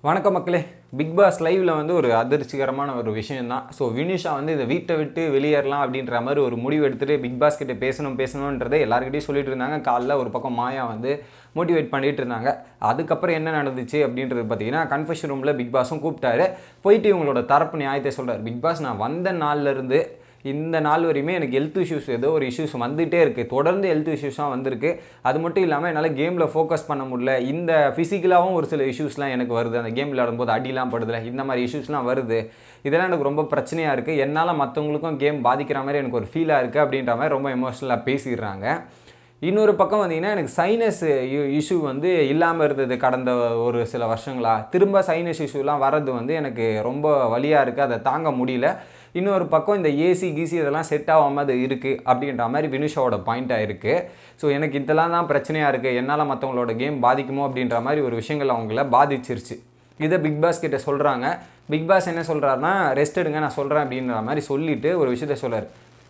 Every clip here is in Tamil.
வணக்கம் மக்களே பிக் பாஸ் லைவ்ல வந்து ஒரு அதிர்ச்சிகரமான ஒரு விஷயம் தான் ஸோ வினிஷா வந்து இந்த வீட்டை விட்டு வெளியேறலாம் அப்படின்ற மாதிரி ஒரு முடிவு எடுத்துட்டு பிக் பாஸ் கிட்ட பேசணும் பேசணுன்றதை எல்லாருக்கிட்டையும் சொல்லிட்டு இருந்தாங்க காலைல ஒரு பக்கம் மாயா வந்து மோட்டிவேட் பண்ணிட்டு இருந்தாங்க அதுக்கப்புறம் என்ன நடந்துச்சு அப்படின்றது பார்த்தீங்கன்னா கன்ஃபெஷன் ரூமில் பிக் பாஸும் கூப்பிட்டாரு போயிட்டு இவங்களோட தரப்பு நியாயத்தை சொல்றாரு பிக் பாஸ் நான் வந்த நாள்ல இருந்து இந்த நாள் வரையுமே எனக்கு ஹெல்த் இஷ்யூஸ் ஏதோ ஒரு இஷ்யூஸ் வந்துகிட்டே இருக்குது தொடர்ந்து ஹெல்த் இஷ்யூஸாக வந்திருக்கு அது மட்டும் இல்லாமல் என்னால் கேமில் ஃபோக்கஸ் பண்ண முடியல இந்த ஃபிசிக்கலாகவும் ஒரு சில இஷ்யூஸ்லாம் எனக்கு வருது அந்த கேம் விளையாடும்போது அடிலாம் படுதுல இந்த மாதிரி இஷ்யூஸ்லாம் வருது இதெல்லாம் எனக்கு ரொம்ப பிரச்சனையாக இருக்குது என்னால் மற்றவங்களுக்கும் கேம் பாதிக்கிற மாதிரி எனக்கு ஒரு ஃபீலாக இருக்குது அப்படின்ற மாதிரி ரொம்ப எமோஷ்னலாக பேசிடுறாங்க இன்னொரு பக்கம் வந்தீங்கன்னா எனக்கு சைனஸ் இஷ்யூ வந்து இல்லாமல் இருந்தது கடந்த ஒரு சில வருஷங்களா திரும்ப சைனஸ் இஷ்யூலாம் வர்றது வந்து எனக்கு ரொம்ப வலியாக இருக்குது அதை தாங்க முடியல இன்னொரு பக்கம் இந்த ஏசி கீசி இதெல்லாம் செட் ஆகாமல் அது இருக்குது அப்படின்ற மாதிரி வினுஷாவோட பாயிண்ட்டாக இருக்குது ஸோ எனக்கு இதெல்லாம் தான் பிரச்சனையாக இருக்குது என்னால் மற்றவங்களோட கேம் பாதிக்குமோ அப்படின்ற மாதிரி ஒரு விஷயங்கள் அவங்கள பாதிச்சிருச்சு இதை பிக் பாஸ் கிட்ட சொல்கிறாங்க பிக் பாஸ் என்ன சொல்கிறாருன்னா ரெஸ்ட் எடுங்க நான் சொல்கிறேன் அப்படின்ற மாதிரி சொல்லிட்டு ஒரு விஷயத்த சொல்கிறார்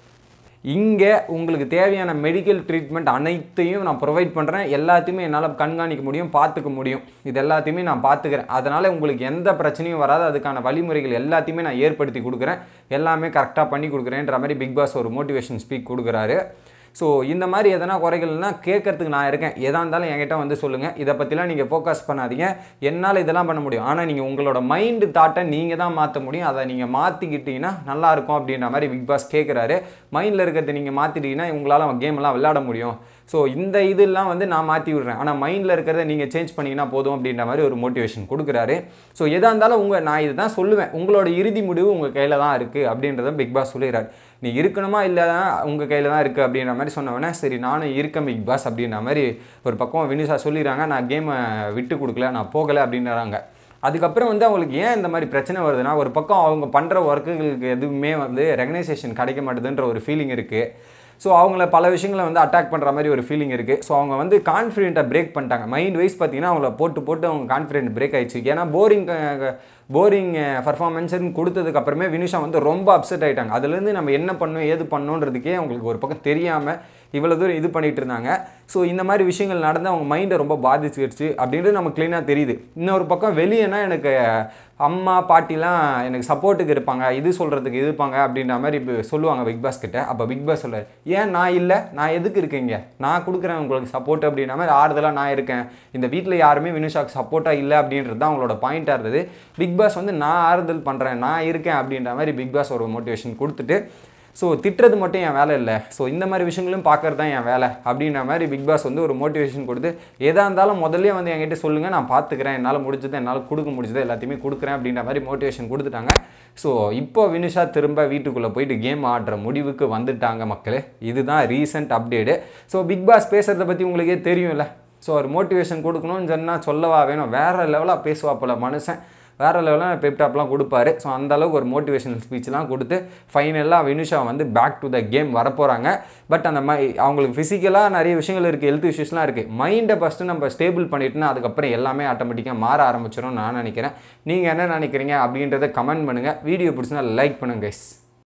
இங்கே உங்களுக்கு தேவையான மெடிக்கல் ட்ரீட்மெண்ட் அனைத்தையும் நான் ப்ரொவைட் பண்ணுறேன் எல்லாத்தையுமே என்னால் கண்காணிக்க முடியும் பார்த்துக்க முடியும் இது எல்லாத்தையுமே நான் பார்த்துக்கிறேன் அதனால் உங்களுக்கு எந்த பிரச்சனையும் வராது அதுக்கான வழிமுறைகள் எல்லாத்தையுமே நான் ஏற்படுத்தி கொடுக்குறேன் எல்லாமே கரெக்டாக பண்ணி கொடுக்குறேன்ற மாதிரி பிக் பாஸ் ஒரு மோட்டிவேஷன் ஸ்பீக் கொடுக்குறாரு ஸோ இந்த மாதிரி எதனா குறைகள்னா கேட்கறதுக்கு நான் இருக்கேன் எதாக இருந்தாலும் என்கிட்ட வந்து சொல்லுங்கள் இதை பற்றிலாம் நீங்கள் ஃபோக்கஸ் பண்ணாதீங்க என்னால் இதெல்லாம் பண்ண முடியும் ஆனால் நீங்கள் உங்களோட மைண்டு தாட்டை நீங்கள் தான் மாற்ற முடியும் அதை நீங்கள் மாற்றிக்கிட்டீங்கன்னா நல்லாயிருக்கும் அப்படின்ற மாதிரி பிக் பாஸ் கேட்குறாரு மைண்டில் இருக்கிறத நீங்கள் மாற்றிட்டீங்கன்னா உங்களால் கேம்லாம் விளையாட முடியும் ஸோ இந்த இதெல்லாம் வந்து நான் மாற்றி விடுறேன் ஆனால் மைண்டில் இருக்கிறத நீங்கள் சேஞ்ச் பண்ணிங்கன்னா போதும் அப்படின்ற மாதிரி ஒரு மோட்டிவேஷன் கொடுக்குறாரு ஸோ எதாக இருந்தாலும் உங்கள் நான் இதை தான் சொல்லுவேன் உங்களோட இறுதி முடிவு உங்கள் கையில் தான் இருக்குது அப்படின்றத பிக் பாஸ் சொல்லிடுறாரு நீ இருக்கணுமா இல்லை உங்கள் கையில் தான் இருக்குது அப்படின்ற மாதிரி சொன்னவொடனே சரி நானும் இருக்கேன் பிக் பாஸ் அப்படின்ற மாதிரி ஒரு பக்கம் வினிஷா சொல்லிடுறாங்க நான் கேமை விட்டு கொடுக்கல நான் போகலை அப்படின்றாங்க அதுக்கப்புறம் வந்து அவங்களுக்கு ஏன் இந்த மாதிரி பிரச்சனை வருதுன்னா ஒரு பக்கம் அவங்க பண்ணுற ஒர்க்குகளுக்கு எதுவுமே வந்து ரெகனைசேஷன் கிடைக்க மாட்டேதுன்ற ஒரு ஃபீலிங் இருக்குது ஸோ அவங்கள பல விஷயங்களை வந்து அட்டாக் பண்ணுற மாதிரி ஒரு ஃபீலிங் இருக்குது ஸோ அவங்க வந்து கான்ஃபிடென்ட்டை பிரேக் பண்ணிட்டாங்க மைண்ட் வைஸ் பார்த்தீங்கன்னா அவங்கள போட்டு போட்டு அவங்க கான்ஃபிடென்ட் பிரேக் ஆயிடுச்சு ஏன்னா போரிங் போரிங் பர்ஃபார்மன்ஸ்னு கொடுத்ததுக்கு அப்புறமே வினிஷா வந்து ரொம்ப அப்செட் ஆகிட்டாங்க அதுலேருந்து நம்ம என்ன பண்ணணும் ஏது பண்ணணுன்றதுக்கே அவங்களுக்கு ஒரு பக்கம் தெரியாமல் இவ்வளோ தூரம் இது பண்ணிகிட்டு இருந்தாங்க ஸோ இந்த மாதிரி விஷயங்கள் நடந்து அவங்க மைண்டை ரொம்ப பாதிச்சிருச்சு அப்படின்றது நமக்கு க்ளீனாக தெரியுது இன்னொரு பக்கம் வெளியேனா எனக்கு அம்மா பாட்டிலாம் எனக்கு சப்போர்ட்டுக்கு இருப்பாங்க இது சொல்கிறதுக்கு இருப்பாங்க அப்படின்ற மாதிரி இப்போ சொல்லுவாங்க பிக் பாஸ் கிட்ட அப்போ பிக் பாஸ் சொல்கிறார் ஏன் நான் இல்லை நான் எதுக்கு இருக்கீங்க நான் கொடுக்குறேன் உங்களுக்கு சப்போர்ட் அப்படின்ற மாதிரி ஆறுதலாக நான் இருக்கேன் இந்த வீட்டில் யாருமே வினுஷாக்கு சப்போர்ட்டாக இல்லை அப்படின்றது தான் அவங்களோட பாயிண்ட்டாக இருந்தது பிக் பாஸ் வந்து நான் ஆறுதல் பண்ணுறேன் நான் இருக்கேன் அப்படின்ற மாதிரி பிக் பாஸ் ஒரு மோட்டிவேஷன் கொடுத்துட்டு ஸோ திட்டுறது மட்டும் என் வேலை இல்லை ஸோ இந்த மாதிரி விஷயங்களும் பார்க்கறது தான் என் வேலை அப்படின்ற மாதிரி பிக் பாஸ் வந்து ஒரு மோட்டிவேஷன் கொடுத்து எதாக இருந்தாலும் முதல்ல வந்து என்கிட்ட சொல்லுங்கள் நான் பார்த்துக்கிறேன் என்னால் முடிஞ்சது என்னால் கொடுக்க முடிஞ்சது எல்லாத்தையுமே கொடுக்குறேன் அப்படின்ற மாதிரி மோட்டிவேஷன் கொடுத்துட்டாங்க ஸோ இப்போ வினுஷா திரும்ப வீட்டுக்குள்ளே போயிட்டு கேம் ஆடுற முடிவுக்கு வந்துட்டாங்க மக்களே இதுதான் recent update so Bigg Boss பேசுகிறத பற்றி உங்களுக்கே தெரியும்ல ஸோ ஒரு மோட்டிவேஷன் கொடுக்கணும்னு சொன்னால் சொல்லவா வேணும் வேறு லெவலாக பேசுவா போல மனுஷன் வேறு லெவலில் பெப்டாப்லாம் கொடுப்பாரு ஸோ அந்த அளவுக்கு ஒரு மோட்டிவேஷனல் ஸ்பீச்லாம் கொடுத்து ஃபைனலாக வினுஷா வந்து பேக் டு த கேம் வரப்போகிறாங்க பட் அந்த மை அவங்களுக்கு ஃபிசிக்கலாக நிறைய விஷயங்கள் இருக்குது ஹெல்த் இஷ்யூஸ்லாம் இருக்குது மைண்டை ஃபஸ்ட்டு நம்ம ஸ்டேபிள் பண்ணிட்டுனா அதுக்கப்புறம் எல்லாமே ஆட்டோமேட்டிக்காக மாற ஆரம்பிச்சிடும் நான் நினைக்கிறேன் நீங்கள் என்ன நினைக்கிறீங்க அப்படின்றத கமெண்ட் பண்ணுங்கள் வீடியோ பிடிச்சினா லைக் பண்ணுங்க கைஸ்